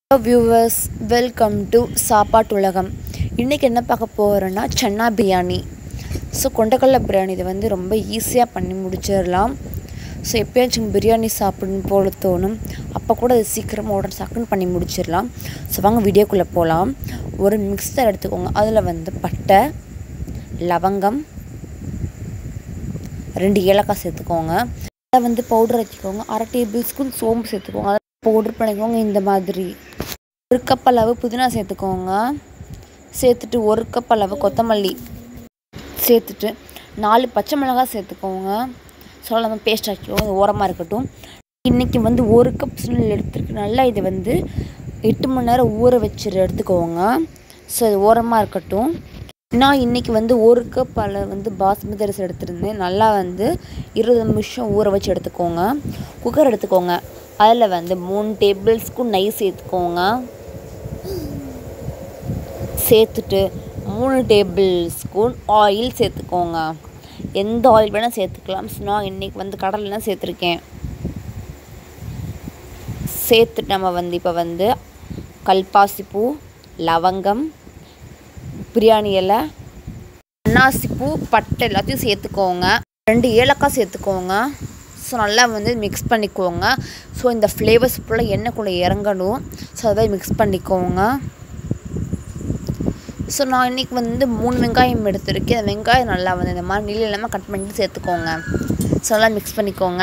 hello viewers welcome to சாப்பாட்டு உலகம் இன்றைக்கி என்ன பார்க்க போகிறோன்னா சன்னா பிரியாணி ஸோ கொண்டக்கடலை பிரியாணி இதை வந்து ரொம்ப ஈஸியாக பண்ணி முடிச்சிடலாம் ஸோ எப்பயாச்சும் பிரியாணி சாப்பிடணும் போல தோணும் அப்போ கூட அது சீக்கிரமாக உடனே சக்குன்னு பண்ணி முடிச்சிடலாம் ஸோ வாங்க வீடியோக்குள்ளே போகலாம் ஒரு மிக்சர் எடுத்துக்கோங்க அதில் வந்து பட்டை லவங்கம் ரெண்டு ஏலக்காய் சேர்த்துக்கோங்க அதை வந்து பவுடர் வச்சுக்கோங்க அரை டேபிள் ஸ்பூன் சோம்பு சேர்த்துக்கோங்க அதை பவுடர் பண்ணிக்கோங்க இந்த மாதிரி ஒரு கப் அளவு புதினா சேர்த்துக்கோங்க சேர்த்துட்டு ஒரு கப் அளவு கொத்தமல்லி சேர்த்துட்டு நாலு பச்சை மிளகாய் சேர்த்துக்கோங்க சொல்ல நம்ம பேஸ்ட் ஆக்கிக்கோங்க அது ஓரமாக இருக்கட்டும் இன்றைக்கி வந்து ஒரு கப் சுண்டல் எடுத்துருக்கு நல்லா இதை வந்து எட்டு மணி நேரம் ஊற வச்சு எடுத்துக்கோங்க ஸோ அது ஓரமாக இருக்கட்டும் நான் இன்றைக்கி வந்து ஒரு கப் அளவு வந்து பாஸ்மதி அரிசி எடுத்திருந்தேன் நல்லா வந்து இருபது நிமிஷம் ஊற வச்சு எடுத்துக்கோங்க குக்கர் எடுத்துக்கோங்க அதில் வந்து மூணு டேபிள் ஸ்பூன் நெய் சேர்த்துக்கோங்க சேர்த்துட்டு மூணு டேபிள் ஸ்பூன் ஆயில் சேர்த்துக்கோங்க எந்த ஆயில் வேணால் சேர்த்துக்கலாம் நான் இன்றைக்கி வந்து கடலைலாம் சேர்த்துருக்கேன் சேர்த்துட்டு நம்ம வந்து இப்போ வந்து கல்பாசிப்பூ லவங்கம் பிரியாணி இலை அன்னாசிப்பூ பட்டை எல்லாத்தையும் சேர்த்துக்கோங்க ரெண்டு ஏலக்காய் சேர்த்துக்கோங்க ஸோ நல்லா வந்து மிக்ஸ் பண்ணிக்கோங்க ஸோ இந்த ஃப்ளேவர்ஸ் ஃபுல்லாக எண்ணெய்க்குள்ளே இறங்கணும் ஸோ அதை மிக்ஸ் பண்ணிக்கோங்க ஸோ நான் இன்றைக்கி வந்து மூணு வெங்காயம் எடுத்திருக்கேன் அந்த வெங்காயம் நல்லா வந்து இந்த மாதிரி நீளம் இல்லாமல் கட் பண்ணிட்டு சேர்த்துக்கோங்க ஸோ நல்லா மிக்ஸ் பண்ணிக்கோங்க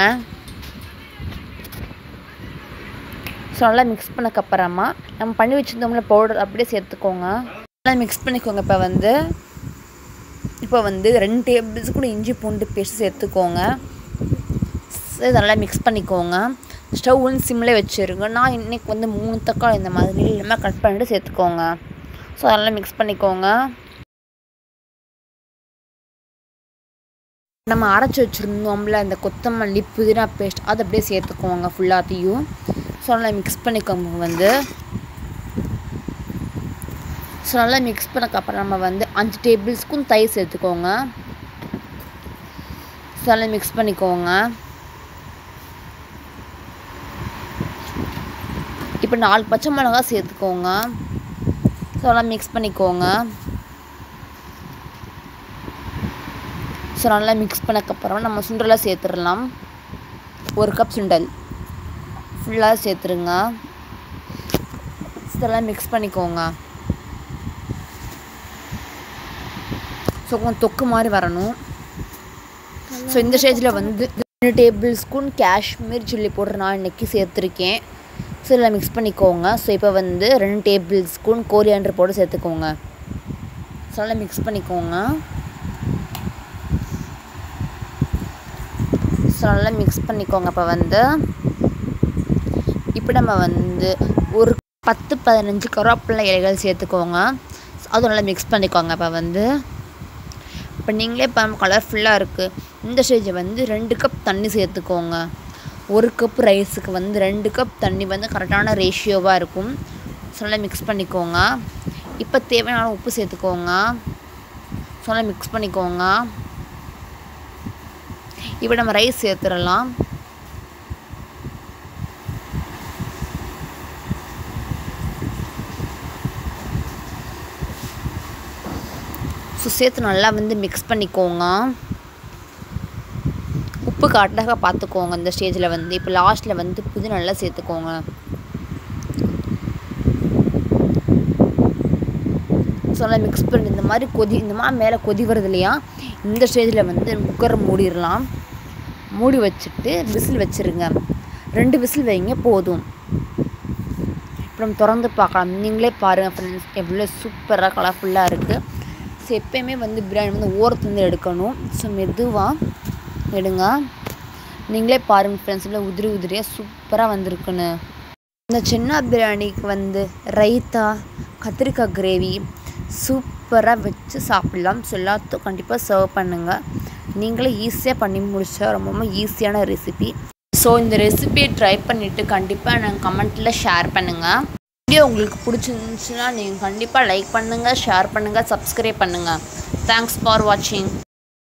ஸோ நல்லா மிக்ஸ் பண்ணக்கப்புறமா நம்ம பண்ணி வச்சுருந்தோம்ல பவுடர் அப்படியே சேர்த்துக்கோங்க நல்லா மிக்ஸ் பண்ணிக்கோங்க இப்போ வந்து இப்போ வந்து ரெண்டு டேபிள் ஸ்பூன் இஞ்சி பூண்டு பேஸ்ட் சேர்த்துக்கோங்க இதை நல்லா மிக்ஸ் பண்ணிக்கோங்க ஸ்டவ் வந்து சிம்மில் வச்சுருங்க நான் இன்றைக்கி வந்து மூணு தக்காளி இந்த மாதிரி இல்லாமல் கட் பண்ணிட்டு சேர்த்துக்கோங்க ஸோ அதெல்லாம் மிக்ஸ் பண்ணிக்கோங்க நம்ம அரைச்சி வச்சுருந்தோம்ல அந்த கொத்தமல்லி புதினா பேஸ்ட் அதை அப்படியே சேர்த்துக்கோங்க ஃபுல்லாத்தையும் ஸோ நல்லா மிக்ஸ் பண்ணிக்கோங்க வந்து ஸோ நல்லா மிக்ஸ் பண்ணக்கப்புறம் நம்ம வந்து அஞ்சு டேபிள் ஸ்பூன் தயிர் சேர்த்துக்கோங்க ஸோ நல்லா மிக்ஸ் பண்ணிக்கோங்க இப்போ நாலு பச்சை மிளகா சேர்த்துக்கோங்க ஸோ நல்லா மிக்ஸ் பண்ணிக்கோங்க ஸோ நல்லா மிக்ஸ் பண்ணக்கப்புறம் நம்ம சுண்டலாக சேர்த்துடலாம் ஒரு கப் சுண்டல் ஃபுல்லாக சேர்த்துருங்க இதெல்லாம் மிக்ஸ் பண்ணிக்கோங்க ஸோ கொஞ்சம் தொக்கு மாதிரி வரணும் ஸோ இந்த ஸ்டேஜில் வந்து ரெண்டு tablespoon Kashmir chilli powder நான் இன்றைக்கி சேர்த்துருக்கேன் ஸோ இதில் மிக்ஸ் பண்ணிக்கோங்க ஸோ இப்போ வந்து ரெண்டு டேபிள் ஸ்பூன் கோரியாண்டர் பவுடர் சேர்த்துக்கோங்க ஸோ நல்லா மிக்ஸ் பண்ணிக்கோங்க ஸோ நல்லா மிக்ஸ் பண்ணிக்கோங்க இப்போ வந்து இப்போ நம்ம வந்து ஒரு பத்து பதினஞ்சு கருவேப்பிலை இலைகள் சேர்த்துக்கோங்க அதுவும் நல்லா மிக்ஸ் பண்ணிக்கோங்க இப்போ வந்து இப்போ நீங்களே இப்போ கலர்ஃபுல்லாக இருக்குது இந்த ஸ்டேஜை வந்து ரெண்டு கப் தண்ணி சேர்த்துக்கோங்க ஒரு கப் ரைஸுக்கு வந்து ரெண்டு கப் தண்ணி வந்து கரெக்டான ரேஷியோவாக இருக்கும் ஸோ நல்லா மிக்ஸ் பண்ணிக்கோங்க இப்போ தேவையான உப்பு சேர்த்துக்கோங்க ஸோ நல்லா மிக்ஸ் பண்ணிக்கோங்க இப்போ நம்ம ரைஸ் சேர்த்துடலாம் ஸோ சேர்த்து நல்லா வந்து மிக்ஸ் பண்ணிக்கோங்க உப்பு கரெக்டாக பார்த்துக்கோங்க இந்த ஸ்டேஜில் வந்து இப்போ லாஸ்ட்டில் வந்து புது நல்லா சேர்த்துக்கோங்க ஸோ நல்லா மிக்ஸ் பண்ணி இந்த மாதிரி கொதி இந்த மாதிரி மேலே கொதி வருது இல்லையா இந்த ஸ்டேஜில் வந்து குக்கரை மூடிடலாம் மூடி வச்சுட்டு விசில் வச்சுருங்க ரெண்டு விசில் வைங்க போதும் இப்போ நம்ம திறந்து பார்க்கலாம் நீங்களே பாருங்கள் ஃப்ரெண்ட்ஸ் எவ்வளோ சூப்பராக கலர்ஃபுல்லாக இருக்குது ஸோ எப்போயுமே வந்து பிரியாணி வந்து ஓரத்துலேருந்து எடுக்கணும் ஸோ மெதுவாக எடுங்க நீங்களே பாருங்கள் ஃப்ரெண்ட்ஸ் இல்லை உதிரி உதிரியாக சூப்பராக வந்திருக்குன்னு இந்த சின்ன பிரியாணிக்கு வந்து ரைத்தா கத்திரிக்காய் கிரேவி சூப்பராக வச்சு சாப்பிட்லாம் ஸோ எல்லாத்துக்கும் கண்டிப்பாக சர்வ் பண்ணுங்கள் நீங்களே ஈஸியாக பண்ணி முடிச்சா ரொம்ப ரொம்ப ஈஸியான ரெசிபி ஸோ இந்த ரெசிபியை ட்ரை பண்ணிவிட்டு கண்டிப்பாக நாங்கள் கமெண்ட்டில் ஷேர் பண்ணுங்கள் வீடியோ உங்களுக்கு பிடிச்சிருந்துச்சுன்னா நீங்கள் கண்டிப்பாக லைக் பண்ணுங்கள் ஷேர் பண்ணுங்கள் சப்ஸ்கிரைப் பண்ணுங்கள் தேங்க்ஸ் ஃபார் வாட்சிங்